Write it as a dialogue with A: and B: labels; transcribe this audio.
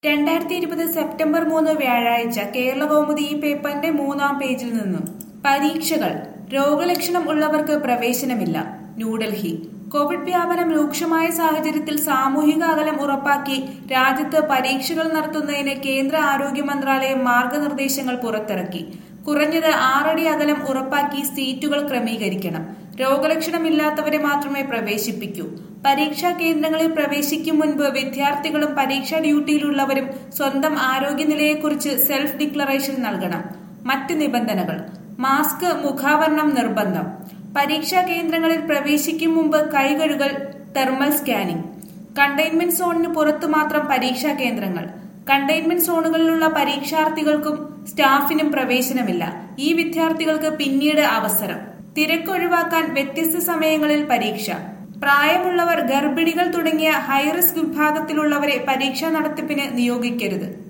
A: രണ്ടായിരത്തി ഇരുപത് സെപ്റ്റംബർ മൂന്ന് വ്യാഴാഴ്ച കേരളകൗമുദി ഈ പേപ്പറിന്റെ മൂന്നാം പേജിൽ നിന്നും പരീക്ഷകൾ രോഗലക്ഷണം ഉള്ളവർക്ക് പ്രവേശനമില്ല ന്യൂഡൽഹി കോവിഡ് വ്യാപനം രൂക്ഷമായ സാഹചര്യത്തിൽ സാമൂഹിക അകലം ഉറപ്പാക്കി രാജ്യത്ത് പരീക്ഷകൾ നടത്തുന്നതിന് കേന്ദ്ര ആരോഗ്യ മന്ത്രാലയം മാർഗനിർദ്ദേശങ്ങൾ പുറത്തിറക്കി കുറഞ്ഞത് ആറടി അകലം ഉറപ്പാക്കി സീറ്റുകൾ ക്രമീകരിക്കണം രോഗലക്ഷണമില്ലാത്തവരെ മാത്രമേ പ്രവേശിപ്പിക്കൂ പരീക്ഷാ കേന്ദ്രങ്ങളിൽ പ്രവേശിക്കും മുൻപ് വിദ്യാർത്ഥികളും പരീക്ഷാ ഡ്യൂട്ടിയിലുള്ളവരും സ്വന്തം ആരോഗ്യനിലയെക്കുറിച്ച് സെൽഫ് ഡിക്ലറേഷൻ നൽകണം മറ്റ് നിബന്ധനകൾ മാസ്ക് മുഖാവരണം നിർബന്ധം പരീക്ഷാ കേന്ദ്രങ്ങളിൽ പ്രവേശിക്കും മുമ്പ് കൈകഴുകൽ തെർമൽ സ്കാനിംഗ് കണ്ടെയ്ൻമെന്റ് സോണിന് പുറത്തു മാത്രം പരീക്ഷാ കേന്ദ്രങ്ങൾ കണ്ടെയ്ൻമെന്റ് സോണുകളിലുള്ള പരീക്ഷാർത്ഥികൾക്കും സ്റ്റാഫിനും പ്രവേശനമില്ല ഈ വിദ്യാർത്ഥികൾക്ക് പിന്നീട് അവസരം തിരക്ക് ഒഴിവാക്കാൻ വ്യത്യസ്ത സമയങ്ങളിൽ പരീക്ഷ പ്രായമുള്ളവർ ഗർഭിണികൾ തുടങ്ങിയ ഹൈറിസ്ക് വിഭാഗത്തിലുള്ളവരെ പരീക്ഷാ നടത്തിപ്പിന് നിയോഗിക്കരുത്